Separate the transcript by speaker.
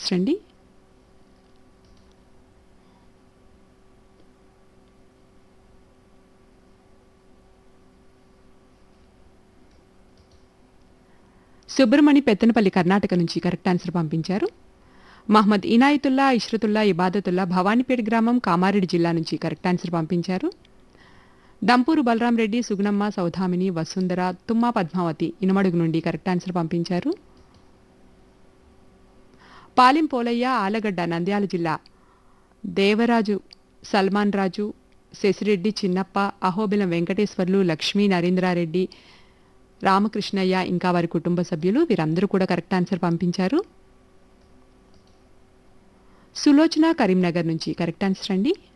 Speaker 1: answer అండి సుబ్రమణి పెత్తనపల్లి కర్ణాటక నుంచి correct answer పంపించారు మహమ్మద్ ఇనాయతుల్లా ఇష్రతుల్లా ఇబాదతుల్లా భవానీపేట గ్రామం కామారెడ్డి జిల్లా నుంచి కరెక్ట్ ఆన్సర్ పంపించారు దంపూరు బలరాం రెడ్డి సుగుణమ్మ సౌధామిని వసుంధర తుమ్మా పద్మావతి ఇనమడుగు నుండి కరెక్ట్ ఆన్సర్ పంపించారు పాలెం పోలయ్య ఆలగడ్డ నంద్యాల జిల్లా దేవరాజు సల్మాన్ రాజు శశిరెడ్డి చిన్నప్ప అహోబిలం వెంకటేశ్వర్లు లక్ష్మీ నరేంద్రారెడ్డి రామకృష్ణయ్య ఇంకా వారి కుటుంబ సభ్యులు వీరందరూ కూడా కరెక్ట్ ఆన్సర్ పంపించారు సులోచన కరీంనగర్ నుంచి కరెక్ట్ ఆన్సర్ అండి